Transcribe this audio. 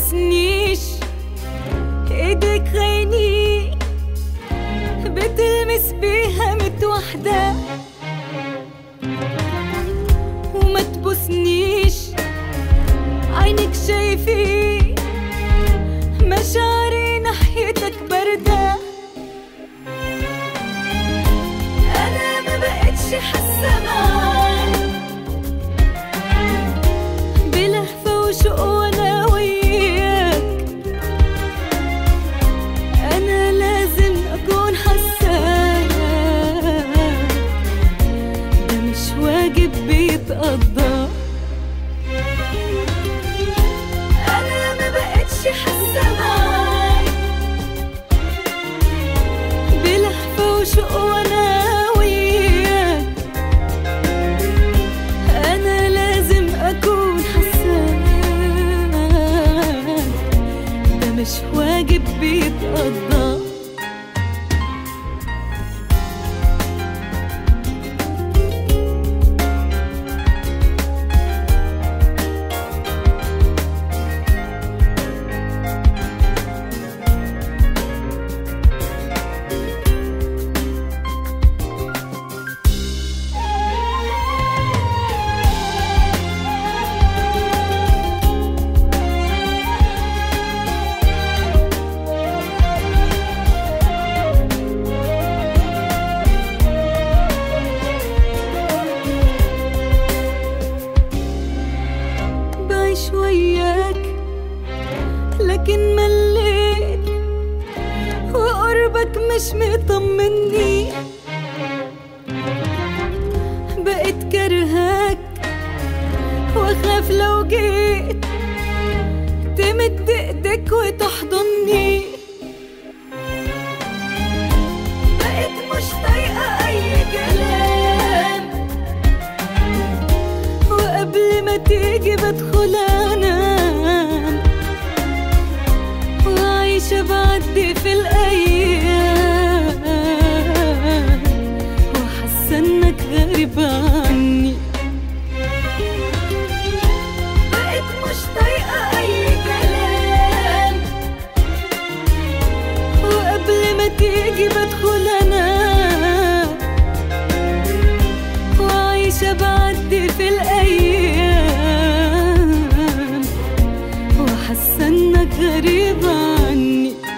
تبوسنيش ايدك خيني بتلمس بيها متوحدة وما تبوسنيش عينك شايفي مشاعري ناحيتك باردة أنا ما بقتش حاسة معاك بلهفة وشوق وأنا وياك أنا لازم أكون حساك ده مش واجب بيتقضى أنا ما بقتش حاسة معاك بلهفة وشوق وأنا وياك أنا لازم أكون حساك ده مش واجب بيتقضى بعيش وياك لكن مليت وقربك مش مطمني بقيت كرهاك واخاف لو جيت تمد ايدك وتحضني بقيت مش طايقة أي كلام وقبل ما تيجي بدخل انام وعايشة بعدي في الأيام وحاسة إنك غريب عني بقيت مش طايقة أي كلام وقبل ما تيجي بدخل انام وعايشة بعدي في الأيام وحاسة إنك غريب عني